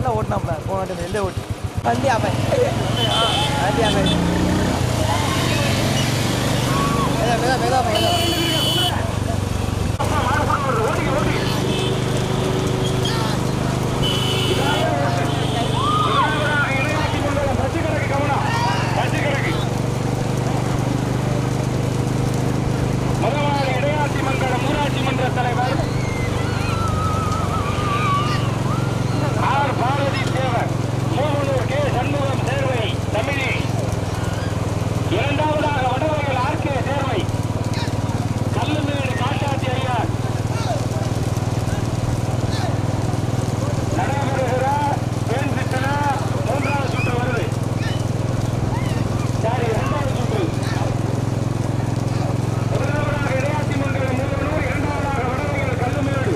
நல்லா ஓட்டினாப்ல போன வாட்டி வெளியே ஓட்டி வண்டி அவன் வண்டி அவன் மெதா மெதா மெதா மதவாளி இடையாட்சி மங்கலம் ஊராட்சி மன்ற தலைவர் ஆர் பாரதி தேவர் மூவனூர் கே சண்முகம் சேர்வை தமிழி இரண்டாவதாக வடவர்கள் ஆர் கே சேர்வை கல்லுமேடு காட்டாட்சி ஐயார் நடைபெறுகிற பெண் சித்தன மூன்றாவது சுற்று வருது சாரி இரண்டாவது சுற்று முதலாவதாக இடையாட்சி மங்கலம் மூவனூர் இரண்டாவதாக வடவர்கள் கல்லுமேடு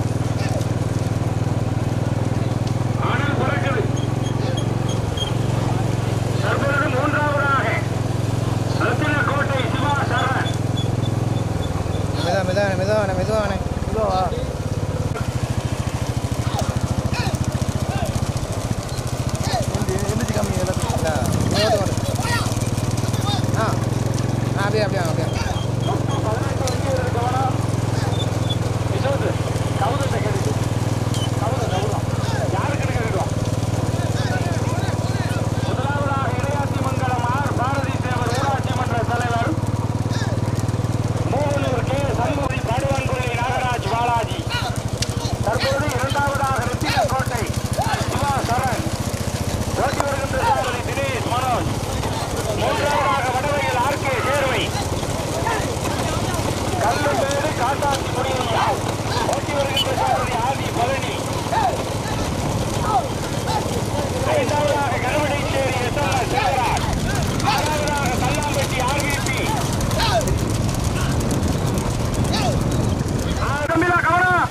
ஆனால் பிறக்குது தற்பொழுது மூன்றாவதாக ரத்தினக்கோட்டை சிவா சரண் மெதா மெதா மெதுவான மெதுவான மெதுவா எந்திரிச்சு காமிங்க எல்லாத்துக்கும் இல்லை ஆ ஆ அப்படியே அப்படியே அப்படியே பதினெட்டு வண்டிகள் கவனம் விசோது கவுதத்தை கேட்டு கவுத கவுதம் யாருக்கு கேட்டுக்கலாம் முதலாவதாக இடையாட்சி மங்கலம் ஆர் பாரதி தேவர் ஊராட்சி மன்ற தலைவர் மூவனூர் கே சண்முகி படுவன்குள்ளி நாகராஜ் பாலாஜி தற்போது இரண்டாவதாக ரித்தியக்கோட்டை சிவா சரண் ஓட்டி வருகின்ற சாரதி தினேஷ் மனோஜ் மூன்றாவதாக வடவையில் ஆர் கே சேர்வை கல்லுமேடு காட்டாட்சி குடியிருந்தா ஓட்டி வருகின்ற சாரதி ஆதி பழனி ஐந்தாவதாக Karuvadaicheri S M S Sivaraj ஆறாவதாக கல்லாம்பட்டி ஆர்விபி தம்பிலா கவனம்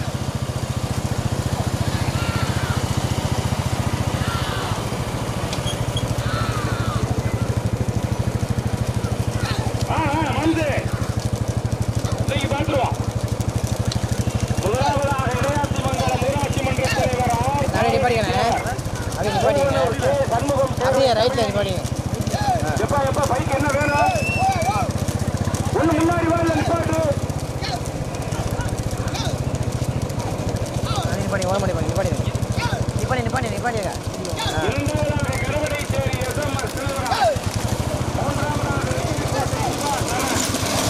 ஆ ஆ வந்து இன்னைக்கு பார்த்துருவோம் முதலாவதாக இடையாட்சி மங்கலம் ஊராட்சி மன்ற தலைவர் ஆர். நானே நிப்பாட்டிக்கிறேன் அப்படியே நிப்பாட்டிக்கிறேன் கே. சண்முகம் அப்படியே ரைட்டில் நிப்பாட்டிங்க எப்பா எப்பா பைக் என்ன வேணும் ஒண்ணு முன்னாடி வா இல்ல நிப்பாட்டு நானே நிப்பாட்டி ஓரம் பண்ணி நிப்பாட்டி நிப்பாட்டி நிப்பாட்டி நிப்பாட்டிங்க இரண்டாவதாக Karuvadaicheri S M S Sivaraj மூன்றாவதாக ரித்திகோட்டை சிவா சரண்.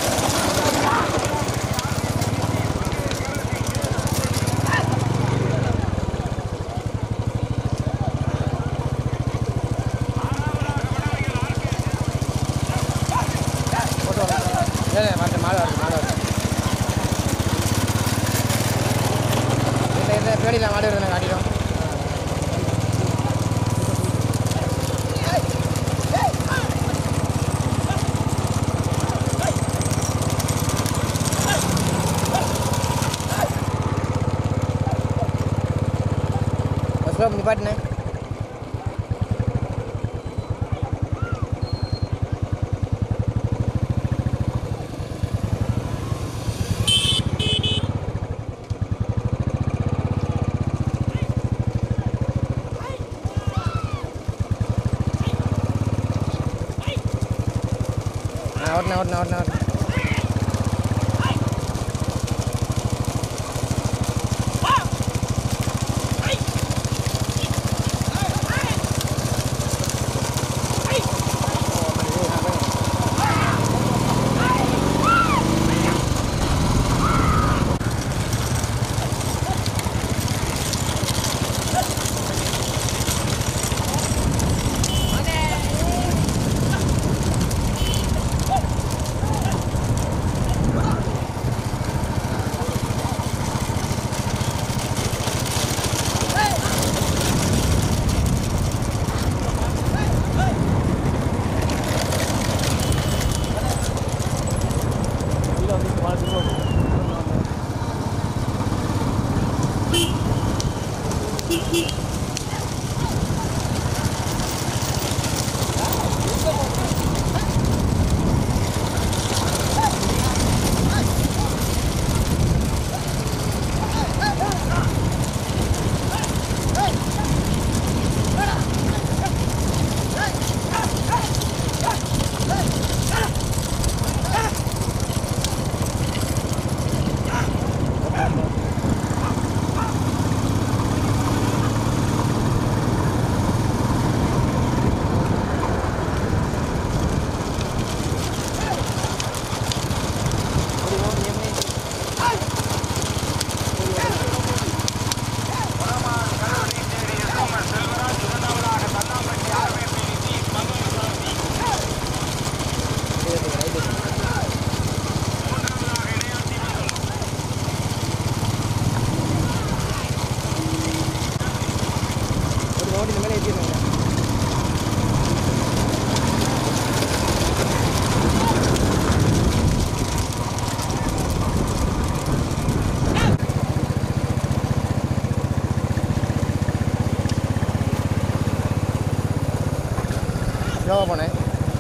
போட்டோ இல்லை இல்லை மாட்டு மாடு வருது மாடு வருது இல்லை இல்லை பேடியில் மாடு வருதுன்னு காட்டிடும் பஸ் ஸ்டாப் நிப்பாட்டினேன் ஆ ஓட்டினேன் ஓட்டினேன் ஓட்டினேன் ஓட்டினேன் ஓட்டி இந்த மேலே ஏற்றிடுங்க யோகா போனேன்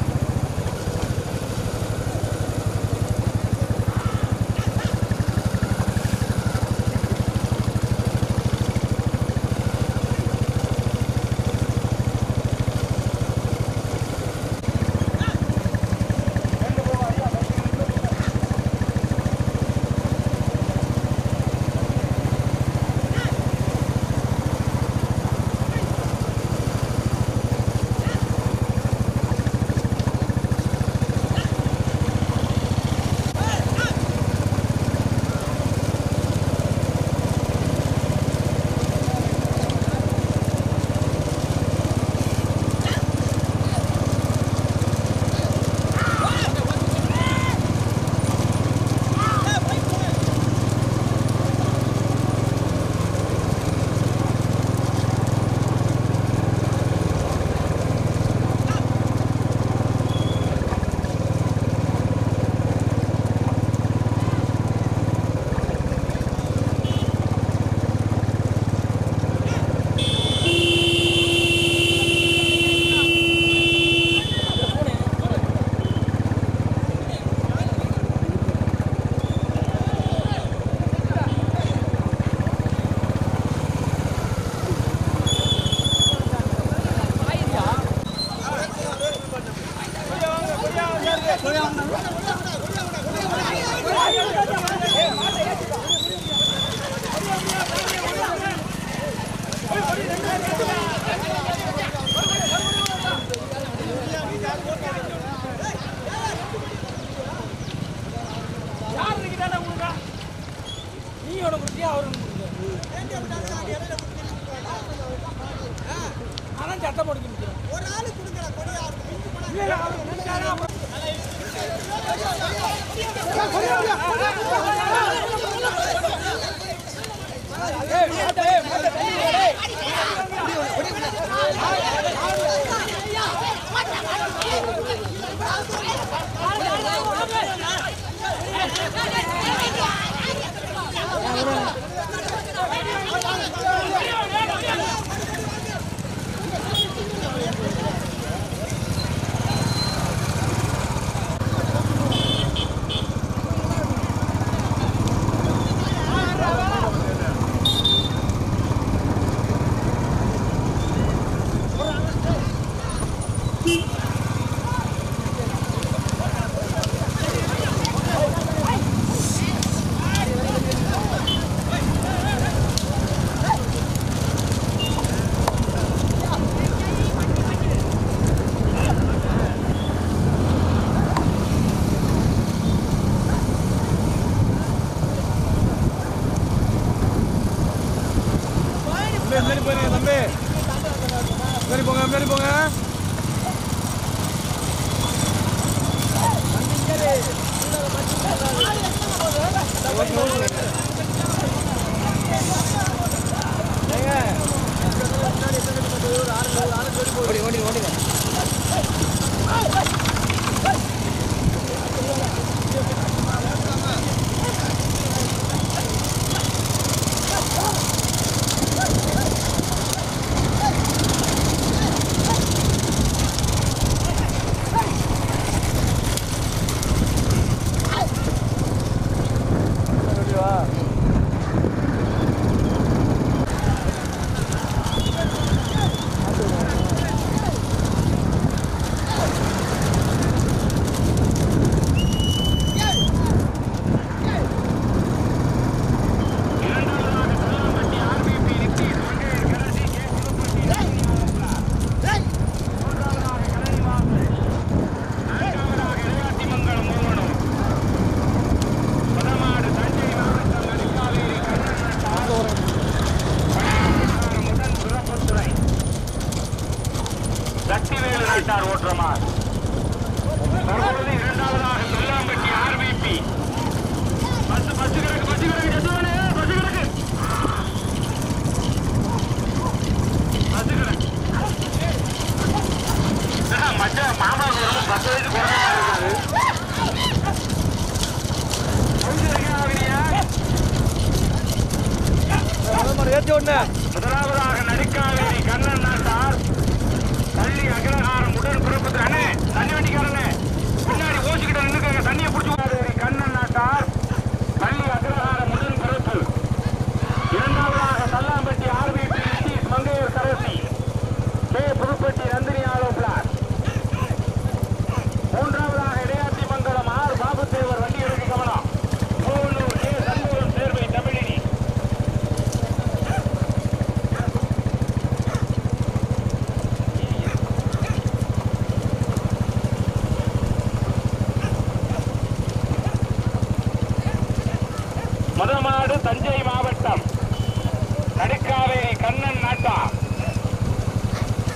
முன்னாடி போயிருங்க தம்பி முன்னாடி போங்க முன்னாடி போங்க ஓடி ஓடி ஓடிங்க சக்திவேலு நாட்டார் ஓட்டுறமார் தற்பொழுது இரண்டாவதாக கொல்லாம்பட்டி ஆர்பிபி பஸ் பஸ் கிடக்கு பஸ் கிடக்கு ஜெசுவானே பஸ் கிடக்கு பஸ் கிடக்கு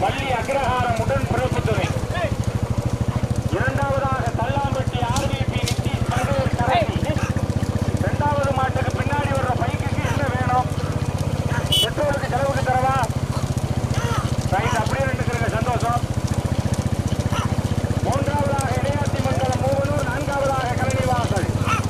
பள்ளி அக்ரஹாரம் உடன் பிறப்புத்துறை இரண்டாவதாக தல்லாம்பட்டி ஆர்பிபி நித்தீஷ் பங்கேற் கரடி இரண்டாவது மாட்டுக்கு பின்னாடி வர்ற பைக்குக்கு என்ன வேணும் பெட்ரோலுக்கு செலவுக்கு தரவா ரைட் அப்படியே ரெண்டுக்கிறங்க சந்தோஷம் மூன்றாவதாக இடையாத்தி மண்டலம் மூவனூர் நான்காவதாக கலைவாசல்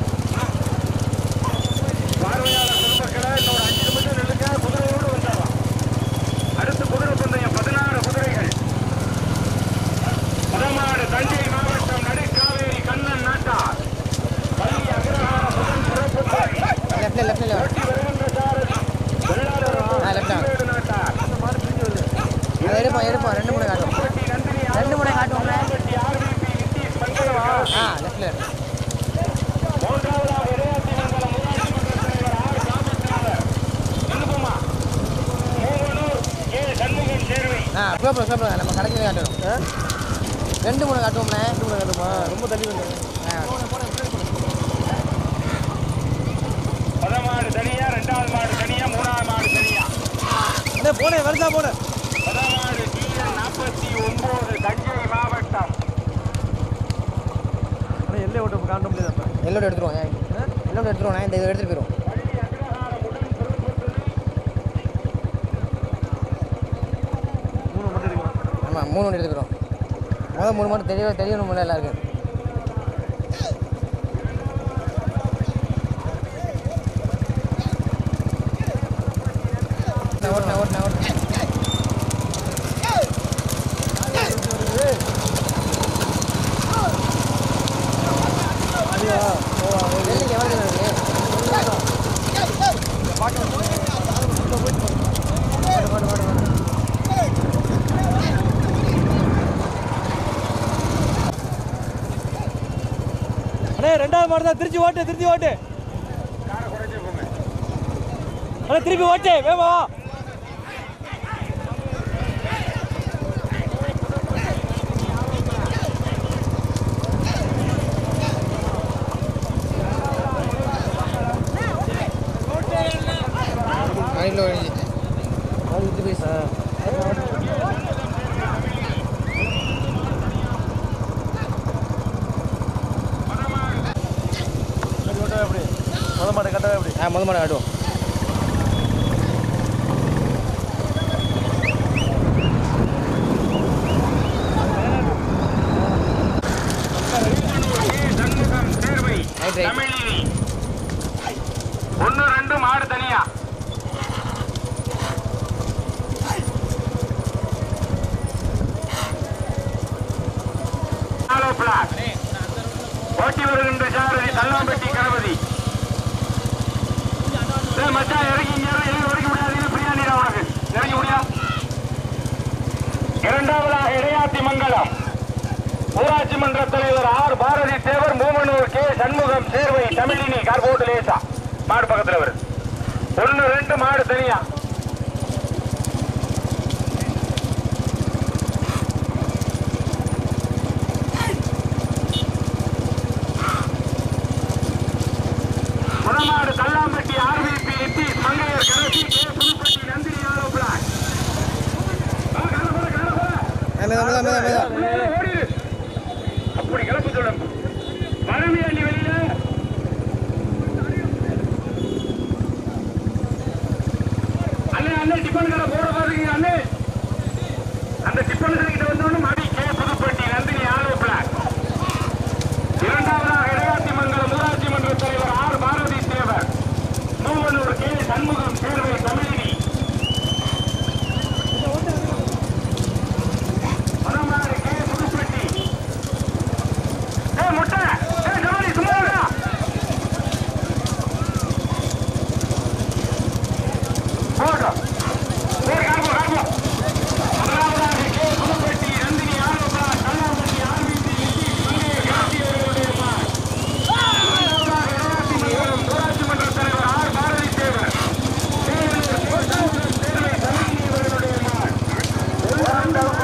பார்வையாளர் பெருமக்களை இன்னொரு அஞ்சு நிமிஷம் நில்லுங்க குதிரையோடு வந்துடலாம் அடுத்து குதிரை பந்தயம் பதினாறு குதிரைகள் பதமாடு தஞ்சை மாவட்டம் நடுக்காவேரி கண்ணன் நாட்டார் பள்ளி அகிரகார முதல் சிறப்பு லெஃப்ட்ல லெஃப்ட்ல ஓட்டி வருகின்ற சாரதி வெள்ளாளர் ஆ, left hand. வேடு நாட்டார் அதை எடுப்போம் எடுப்போம் ரெண்டு மூணு காட்டும் பட்டி நந்தினி ரெண்டு மூணு காட்டுவோம்ல பட்டி ஆர்பிபி நித்தீஷ் மங்கலம் ஆ லெஃப்ட்ல மூன்றாவதாக இடையாத்தி மங்கலம் ஊராட்சி மன்ற தலைவர் ஆர் ராமச்சந்திரன் இந்துபுமா மூவனூர் கே சண்முகம் சேர்வை ஆ சூப்பர் சூப்பர் நம்ம கடைசியில் காட்டணும் ரெண்டு மூணு காட்டுவோம்ண்ணே ரெண்டு மூணு காட்டுமா ரொம்ப தள்ளி வந்து பதமாடு தனியா ரெண்டாவது மாடு தனியா மூணாவது மாடு தனியா அண்ணே போனேன் வருதா போனேன் பதமாடு டிஎன் நாற்பத்தி ஒன்பது தஞ்சை மாவட்டம் அண்ணே எல்லை ஓட்ட காட்ட முடியாது அப்ப எல்லோட எடுத்துருவோம் ஏன் எல்லோட எடுத்துருவோம் இந்த இதை எடுத்துட்டு போயிடும் பள்ளி அக்ரஹாரம் உடன் பெரும்புத்துறை மூணு மட்டும் எடுக்கணும் ஆமாம் மூணு ஒன்று எடுத்துக்கிறோம் முதல் மூணு மட்டும் தெரிய தெரியணும் முடியல எல்லாருக்கும் ஓட்டினேன் ஓட்டினேன் ஓட்டினேன் வெள்ளிக்கு எவ்வளோ தூரம் இருக்கு பாட்டு பாட்டு பாட்டு பாட்டு அண்ணே ரெண்டாவது மாடு தான் திருச்சி ஓட்டு திருச்சி ஓட்டு அண்ணே திருப்பி ஓட்டு வேமா வா அரைக்கிலோ ஒழிஞ்சு அது வித்து பைசா ஓட்டவே எப்படி முத மாட்டை கட்டவே எப்படி ஆ முத மாடு ஆடுவோம் சண்முகம் சேர்வை Right, right. தமிழினி ஒன்னு ரெண்டு மாடு தனியா நாலோ பிளாக். ஓட்டி வருகின்ற சாரதி தல்லாம்பட்டி கணபதி டேய் மச்சான் இறங்கி இங்க இறங்கி இறங்கி உடைக்க முடியாது இது பிரியாணி உனக்கு இறங்கி முடியா இரண்டாவதாக இடையாத்தி மங்கலம் ஊராட்சி மன்ற தலைவர் R Bharathi Thevar Moomanur K Shanmugam Servai Tamilini car போட்டு லேசா மாடு பக்கத்துல வருது ஒன்னு ரெண்டு மாடு தனியா முனமாடு கல்லாம்பட்டி ஆர்பிபி நித்தி மங்கையர் கடைசி கே புதுப்பட்டி நந்தினி யாதவ் பிளாக் ஆ, கால போட, கால போட. மெதா மெதா மெதா மெதா உள்ளே ஓடிடு. அப்படி கிளப்பு சொல்லும் பரமி அள்ளி வெளியில அண்ணே அண்ணே டிஃபன் கடை போட பாருங்க அண்ணே அந்த டிஃபன் கடை கிட்ட வந்தோன்னு மடி கே புதுப்பட்டி நந்தினி ஆலோ பிளாக் இரண்டாவதாக இடையாத்தி மங்கலம் ஊராட்சி மன்ற தலைவர் ஆர் பாரதி தேவர் மூவனூர் கே சண்முகம் சேர்வை தமிழினி மனமாறு கே புதுப்பட்டி ஏய் முட்டை ஏய் கபாலி சும்மா இருடா. போகட்டும். சரி, காண்போம், காண்போம். முதலாவதாக கே புதுப்பட்டி, நந்தினி ஆரோப்பா, கல்லாம்பட்டி, ஆர்பிசி, நித்தி, மங்கை, கார்த்தி அவர்களுடைய மார். இரண்டாவதாக இடையாத்தி மங்கலம் ஊராட்சி மன்ற தலைவர் ஆர் பாரதி தேவர். சேவலூர் கோட்டாபுரம் சேர்வை தமிழினி அவர்களுடைய மார். ஒன்றாம்